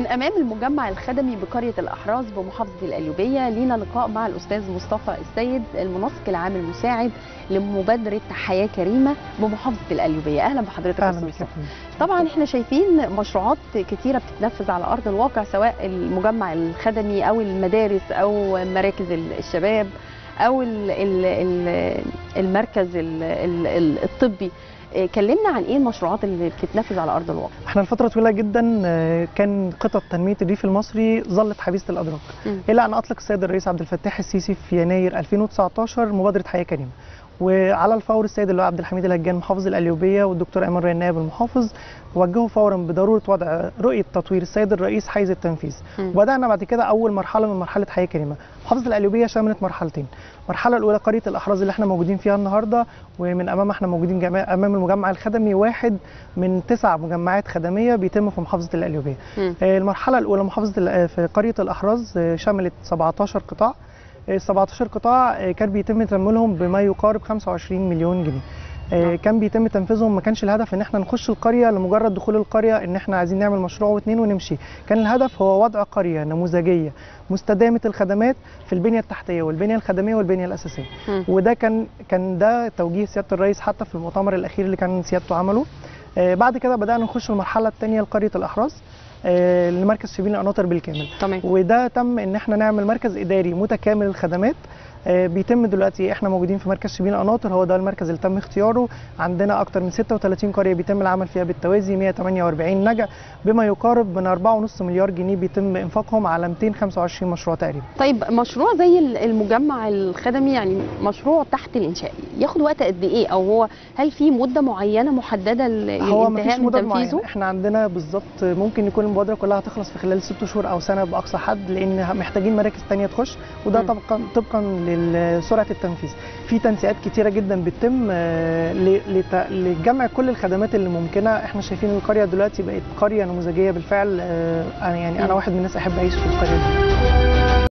من امام المجمع الخدمي بقريه الاحراز بمحافظه القليوبيه لينا لقاء مع الاستاذ مصطفى السيد المنسق العام المساعد لمبادره حياه كريمه بمحافظه القليوبيه اهلا بحضرتك اهلا أستاذ بك مصطفى. طبعا احنا شايفين مشروعات كتيره بتتنفذ على ارض الواقع سواء المجمع الخدمي او المدارس او مراكز الشباب او ال- ال- ال- المركز ال- ال- ال- الطبي إيه، كلمنا عن ايه المشروعات اللي بتتنفذ على ارض الواقع احنا لفتره طويله جدا آه، كان خطط تنميه الريف المصري ظلت حبيسه الادراج مم. الى ان اطلق السيد الرئيس عبد الفتاح السيسي في يناير 2019 مبادره حياه كريمه وعلى الفور السيد اللواء عبد الحميد الهجان محافظ القليوبيه والدكتور ايمن ريناب المحافظ وجهوا فورا بضروره وضع رؤيه تطوير السيد الرئيس حيز التنفيذ مم. وبدانا بعد كده اول مرحله من مرحله حياه كريمه محافظه القليوبيه شملت مرحلتين المرحله الاولى قريه الاحراز اللي احنا موجودين فيها النهارده ومن امام احنا موجودين جماعة امام المجمع الخدمي واحد من تسع مجمعات خدميه بيتم في محافظه القليوبيه مم. آه، المرحله الاولى محافظه ال- آه، في قريه الاحراز آه، شملت 17 قطاع ال 17 قطاع آه، كان بيتم تمويلهم بما يقارب 25 مليون جنيه آه، نعم. كان بيتم تنفيذهم ما كانش الهدف ان احنا نخش القريه لمجرد دخول القريه ان احنا عايزين نعمل مشروع واثنين ونمشي كان الهدف هو وضع قريه نموذجيه مستدامه الخدمات في البنيه التحتيه والبنيه الخدميه والبنيه الاساسيه مم. وده كان كان ده توجيه سياده الرئيس حتى في المؤتمر الاخير اللي كان سيادته عمله آه، بعد كده بدانا نخش المرحله الثانيه لقريه الاحراز آه، لمركز شبين القناطر بالكامل تمام وده تم ان احنا نعمل مركز اداري متكامل الخدمات آه، بيتم دلوقتي احنا موجودين في مركز شبين القناطر هو ده المركز اللي تم اختياره عندنا اكتر من 36 قريه بيتم العمل فيها بالتوازي 148 نجع بما يقارب من 4.5 مليار جنيه بيتم انفاقهم على 225 مشروع تقريبا طيب مشروع زي ال- المجمع الخدمي يعني مشروع تحت الانشاء ياخد وقت قد ايه او هو هل في مده معينه محدده ل- هو للانتهاء مفيش من مدة تنفيذه معينة احنا عندنا بالظبط ممكن يكون المبادرة كلها هتخلص في خلال ست شهور أو سنة بأقصى حد لأن محتاجين مراكز تانية تخش وده مم. طبقا طبقا لسرعة التنفيذ في تنسيقات كتيرة جدا بتتم آه، ل- لت- لجمع كل الخدمات اللي ممكنة احنا شايفين القرية دلوقتي بقت قرية نموذجية بالفعل آه، أنا يعني مم. أنا واحد من الناس أحب أعيش في القرية دي